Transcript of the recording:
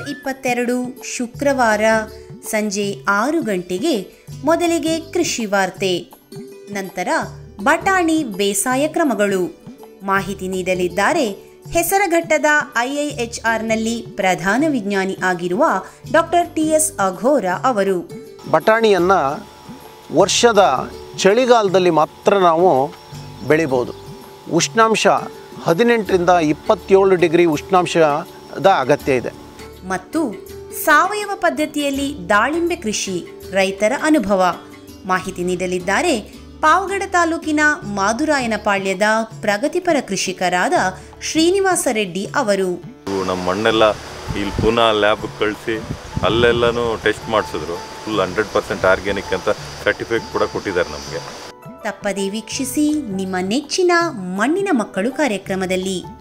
ಇಪ್ಪತ್ತೆರಡು ಶುಕ್ರವಾರ ಸಂಜೆ ಆರು ಗಂಟೆಗೆ ಮೊದಲಿಗೆ ಕೃಷಿ ವಾರ್ತೆ ನಂತರ ಬಟಾಣಿ ಬೇಸಾಯ ಕ್ರಮಗಳು ಮಾಹಿತಿ ನೀಡಲಿದ್ದಾರೆ ಹೆಸರಘಟ್ಟದ ಐಐಎಚ್ಆರ್ನಲ್ಲಿ ಪ್ರಧಾನ ವಿಜ್ಞಾನಿ ಆಗಿರುವ ಡಾಕ್ಟರ್ ಟಿಎಸ್ ಅಘೋರ ಅವರು ಬಟಾಣಿಯನ್ನು ವರ್ಷದ ಚಳಿಗಾಲದಲ್ಲಿ ಮಾತ್ರ ನಾವು ಬೆಳಿಬೋದು ಉಷ್ಣಾಂಶ ಹದಿನೆಂಟರಿಂದ ಇಪ್ಪತ್ತೇಳು ಡಿಗ್ರಿ ಉಷ್ಣಾಂಶದ ಅಗತ್ಯ ಇದೆ ಮತ್ತು ಸಾವಯವ ಪದ್ಧತಿಯಲ್ಲಿ ದಾಳಿಂಬೆ ಕೃಷಿ ರೈತರ ಅನುಭವ ಮಾಹಿತಿ ನೀಡಲಿದ್ದಾರೆ ಪಾವಗಡ ತಾಲೂಕಿನ ಮಾದುರಾಯನಪಾಳ್ಯದ ಪ್ರಗತಿಪರ ಕೃಷಿಕರಾದ ಶ್ರೀನಿವಾಸ ರೆಡ್ಡಿ ಅವರು ಇವು ನಮ್ಮ ಮಣ್ಣೆಲ್ಲ ಇಲ್ಲಿ ಪುನಃ ಲ್ಯಾಬ್ಗೆ ಕಳಿಸಿ ಅಲ್ಲೆಲ್ಲನೂ ಟೆಸ್ಟ್ ಮಾಡಿಸಿದ್ರು ಫುಲ್ ಹಂಡ್ರೆಡ್ ಪರ್ಸೆಂಟ್ ಆರ್ಗ್ಯಾನಿಕ್ ಅಂತ ಸರ್ಟಿಫಿಕೇಟ್ ಕೂಡ ಕೊಟ್ಟಿದ್ದಾರೆ ನಮಗೆ ತಪ್ಪದೇ ವೀಕ್ಷಿಸಿ ನಿಮ್ಮ ನೆಚ್ಚಿನ ಮಣ್ಣಿನ ಮಕ್ಕಳು ಕಾರ್ಯಕ್ರಮದಲ್ಲಿ